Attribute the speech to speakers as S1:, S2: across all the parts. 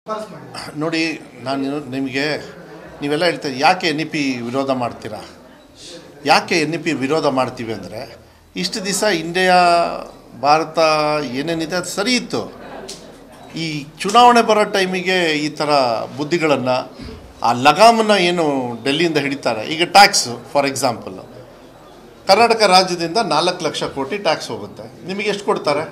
S1: ಶಿಫಾರಸ್ ಮಾಡಿದ್ದಾರೆ
S2: ನೋಡಿ ನಾನು ನಿಮಗೆ ನೀವೆಲ್ಲ ಹೇಳ್ತೀರಿ ಯಾಕೆ ಎನ್ ಇ ಪಿ ವಿರೋಧ ಮಾಡ್ತೀರಾ ಯಾಕೆ ಎನ್ ಇ ಪಿ ವಿರೋಧ ಮಾಡ್ತೀವಿ ಅಂದರೆ ಇಷ್ಟು ದಿವಸ ಇಂಡಿಯಾ ಭಾರತ ಏನೇನಿದೆ ಅದು ಸರಿ ಇತ್ತು ಈ ಚುನಾವಣೆ ಬರೋ ಟೈಮಿಗೆ ಈ ಥರ ಬುದ್ಧಿಗಳನ್ನು ಆ ಲಗಾಮನ್ನು ಏನು ಡೆಲ್ಲಿಯಿಂದ ಹಿಡಿತಾರೆ ಈಗ ಟ್ಯಾಕ್ಸು ಫಾರ್ ಎಕ್ಸಾಂಪಲ್ಲು ಕರ್ನಾಟಕ ರಾಜ್ಯದಿಂದ ನಾಲ್ಕು ಲಕ್ಷ ಕೋಟಿ ಟ್ಯಾಕ್ಸ್ ಹೋಗುತ್ತೆ ನಿಮಗೆ ಎಷ್ಟು ಕೊಡ್ತಾರೆ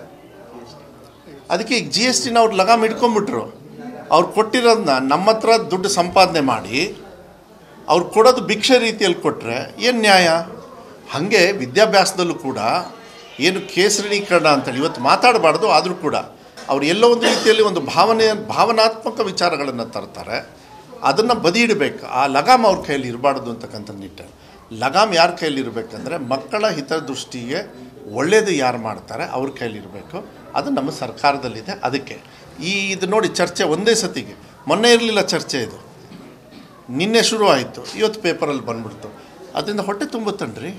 S2: ಅದಕ್ಕೆ ಈಗ ಜಿ ಎಸ್ ಟಿನ ಅವ್ರು ಲಗಾಮ್ ಇಟ್ಕೊಂಬಿಟ್ರು ಅವ್ರು ಕೊಟ್ಟಿರೋದನ್ನ ನಮ್ಮ ಹತ್ರ ದುಡ್ಡು ಸಂಪಾದನೆ ಮಾಡಿ ಅವ್ರು ಕೊಡೋದು ಭಿಕ್ಷೆ ರೀತಿಯಲ್ಲಿ ಕೊಟ್ಟರೆ ಏನು ನ್ಯಾಯ ಹಾಗೆ ವಿದ್ಯಾಭ್ಯಾಸದಲ್ಲೂ ಕೂಡ ಏನು ಕೇಸರೀಕರಣ ಅಂತೇಳಿ ಇವತ್ತು ಮಾತಾಡಬಾರ್ದು ಆದರೂ ಕೂಡ ಅವ್ರು ಎಲ್ಲೋ ಒಂದು ರೀತಿಯಲ್ಲಿ ಒಂದು ಭಾವನೆ ಭಾವನಾತ್ಮಕ ವಿಚಾರಗಳನ್ನು ತರ್ತಾರೆ ಅದನ್ನು ಬದಿ ಇಡಬೇಕು ಆ ಲಗಾಮ್ ಅವ್ರ ಕೈಯಲ್ಲಿ ಇರಬಾರ್ದು ಅಂತಕ್ಕಂಥ ನಿಟ್ಟಲ್ಲಿ ಲಗಾಮ್ ಯಾರ ಕೈಯಲ್ಲಿ ಇರಬೇಕಂದ್ರೆ ಮಕ್ಕಳ ಹಿತದೃಷ್ಟಿಗೆ ಒಳ್ಳೆಯದು ಯಾರು ಮಾಡ್ತಾರೆ ಅವ್ರ ಕೈಯಲ್ಲಿ ಇರಬೇಕು ಅದು ನಮ್ಮ ಸರ್ಕಾರದಲ್ಲಿದೆ ಅದಕ್ಕೆ ಈ ಇದು ನೋಡಿ ಚರ್ಚೆ ಒಂದೇ ಸತಿಗೆ ಮೊನ್ನೆ ಇರಲಿಲ್ಲ ಚರ್ಚೆ ಇದು ನಿನ್ನೆ ಶುರು ಆಯಿತು ಇವತ್ತು ಪೇಪರಲ್ಲಿ ಬಂದ್ಬಿಡ್ತು ಅದರಿಂದ ಹೊಟ್ಟೆ ತುಂಬುತ್ತನ್ರಿ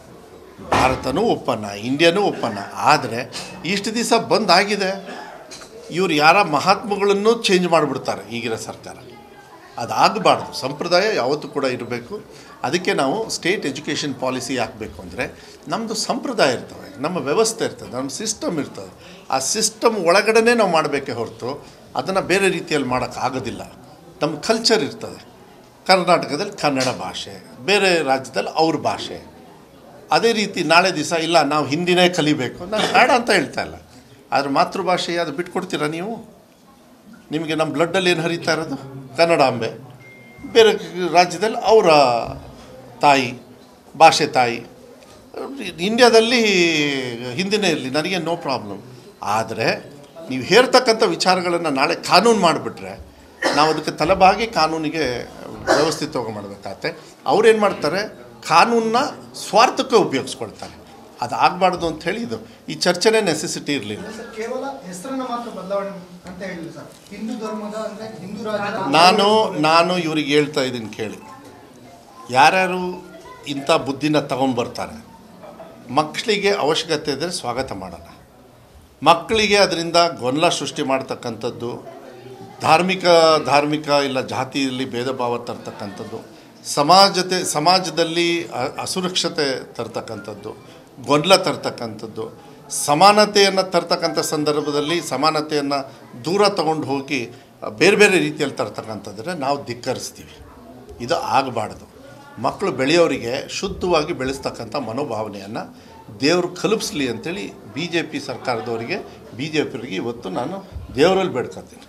S2: ಭಾರತನೂ ಒಪ್ಪನ್ನ ಇಂಡಿಯಾನೂ ಒಪ್ಪನ್ನ ಆದರೆ ಇಷ್ಟು ದಿವಸ ಬಂದ್ ಆಗಿದೆ ಇವ್ರು ಯಾರ ಮಹಾತ್ಮಗಳನ್ನು ಚೇಂಜ್ ಮಾಡಿಬಿಡ್ತಾರೆ ಈಗಿನ ಸರ್ಕಾರ ಅದಾಗಬಾರ್ದು ಸಂಪ್ರದಾಯ ಯಾವತ್ತೂ ಕೂಡ ಇರಬೇಕು ಅದಕ್ಕೆ ನಾವು ಸ್ಟೇಟ್ ಎಜುಕೇಷನ್ ಪಾಲಿಸಿ ಹಾಕಬೇಕು ಅಂದರೆ ನಮ್ಮದು ಸಂಪ್ರದಾಯ ಇರ್ತವೆ ನಮ್ಮ ವ್ಯವಸ್ಥೆ ಇರ್ತದೆ ನಮ್ಮ ಸಿಸ್ಟಮ್ ಇರ್ತದೆ ಆ ಸಿಸ್ಟಮ್ ಒಳಗಡೆನೇ ನಾವು ಮಾಡಬೇಕೇ ಹೊರತು ಅದನ್ನು ಬೇರೆ ರೀತಿಯಲ್ಲಿ ಮಾಡೋಕ್ಕಾಗೋದಿಲ್ಲ ನಮ್ಮ ಕಲ್ಚರ್ ಇರ್ತದೆ ಕರ್ನಾಟಕದಲ್ಲಿ ಕನ್ನಡ ಭಾಷೆ ಬೇರೆ ರಾಜ್ಯದಲ್ಲಿ ಅವ್ರ ಭಾಷೆ ಅದೇ ರೀತಿ ನಾಳೆ ದಿವಸ ಇಲ್ಲ ನಾವು ಹಿಂದಿನೇ ಕಲಿಬೇಕು ನಾನು ಬೇಡ ಅಂತ ಹೇಳ್ತಾ ಇಲ್ಲ ಆದರೆ ಮಾತೃಭಾಷೆ ಅದು ಬಿಟ್ಕೊಡ್ತೀರಾ ನೀವು ನಿಮಗೆ ನಮ್ಮ ಬ್ಲಡ್ಡಲ್ಲಿ ಏನು ಹರಿತಾ ಇರೋದು ಕನ್ನಡಾಂಬೆ ಬೇರೆ ರಾಜ್ಯದಲ್ಲಿ ಅವರ ತಾಯಿ ಭಾಷೆ ತಾಯಿ ಇಂಡ್ಯಾದಲ್ಲಿ ಹಿಂದಿನೇ ಇರಲಿ ನನಗೆ ನೋ ಪ್ರಾಬ್ಲಮ್ ಆದರೆ ನೀವು ಹೇರ್ತಕ್ಕಂಥ ವಿಚಾರಗಳನ್ನು ನಾಳೆ ಕಾನೂನು ಮಾಡಿಬಿಟ್ರೆ ನಾವು ಅದಕ್ಕೆ ತಲೆಬಾಗಿ ಕಾನೂನಿಗೆ ವ್ಯವಸ್ಥಿತವಾಗಿ ಮಾಡಬೇಕಾಗತ್ತೆ ಅವ್ರೇನು ಮಾಡ್ತಾರೆ ಕಾನೂನನ್ನ ಸ್ವಾರ್ಥಕ್ಕೆ ಉಪಯೋಗಿಸ್ಕೊಳ್ತಾರೆ ಅದು ಆಗಬಾರ್ದು ಅಂತ ಹೇಳಿ ಇದು ಈ ಚರ್ಚೆನೇ ನೆಸೆಸಿಟಿ ಇರಲಿಲ್ಲ
S1: ಸರ್ ಕೇವಲ ಹೆಸರನ್ನ ಮಾತ್ರ ಬದಲಾವಣೆ ಅಂತ ಹೇಳಿಲ್ಲ ಸರ್ ಹಿಂದೂ ಧರ್ಮದ ಅಂದ್ರೆ ಹಿಂದೂ ರಾಜ್ಯದ
S2: ನಾನು ನಾನು ಇವ್ರಿಗೆ ಹೇಳ್ತಾ ಇದ್ದೀನಿ ಕೇಳಿ ಯಾರ್ಯಾರು ಇಂಥ ಬುದ್ಧಿನ ತಗೊಂಬರ್ತಾರೆ ಮಕ್ಕಳಿಗೆ ಅವಶ್ಯಕತೆ ಇದ್ದರೆ ಸ್ವಾಗತ ಮಾಡೋಣ ಮಕ್ಕಳಿಗೆ ಅದರಿಂದ ಗೊಂದಲ ಸೃಷ್ಟಿ ಮಾಡ್ತಕ್ಕಂಥದ್ದು ಧಾರ್ಮಿಕ ಧಾರ್ಮಿಕ ಇಲ್ಲ ಜಾತಿಯಲ್ಲಿ ಭೇದ ಭಾವ ತರ್ತಕ್ಕಂಥದ್ದು ಸಮಾಜತೆ ಸಮಾಜದಲ್ಲಿ ಅ- ಅಸುರಕ್ಷತೆ ತರ್ತಕ್ಕಂಥದ್ದು ಗೊಂದಲ ತರ್ತಕ್ಕಂಥದ್ದು ಸಮಾನತೆಯನ್ನು ತರ್ತಕ್ಕಂಥ ಸಂದರ್ಭದಲ್ಲಿ ಸಮಾನತೆಯನ್ನು ದೂರ ತಗೊಂಡು ಹೋಗಿ ಬೇರೆ ಬೇರೆ ರೀತಿಯಲ್ಲಿ ತರ್ತಕ್ಕಂಥದ್ರೆ ನಾವು ಧಿಕ್ಕರಿಸ್ತೀವಿ ಇದು ಆಗಬಾರ್ದು ಮಕ್ಕಳು ಬೆಳೆಯೋರಿಗೆ ಶುದ್ಧವಾಗಿ ಬೆಳೆಸ್ತಕ್ಕಂಥ ಮನೋಭಾವನೆಯನ್ನು ದೇವರು ಕಲ್ಪಿಸ್ಲಿ ಅಂತೇಳಿ ಬಿ ಜೆ ಪಿ ಸರ್ಕಾರದವರಿಗೆ ಬಿ ಜೆ ಪಿಯವರಿಗೆ ಇವತ್ತು ನಾನು ದೇವರಲ್ಲಿ ಬೇಡ್ಕೊತೀನಿ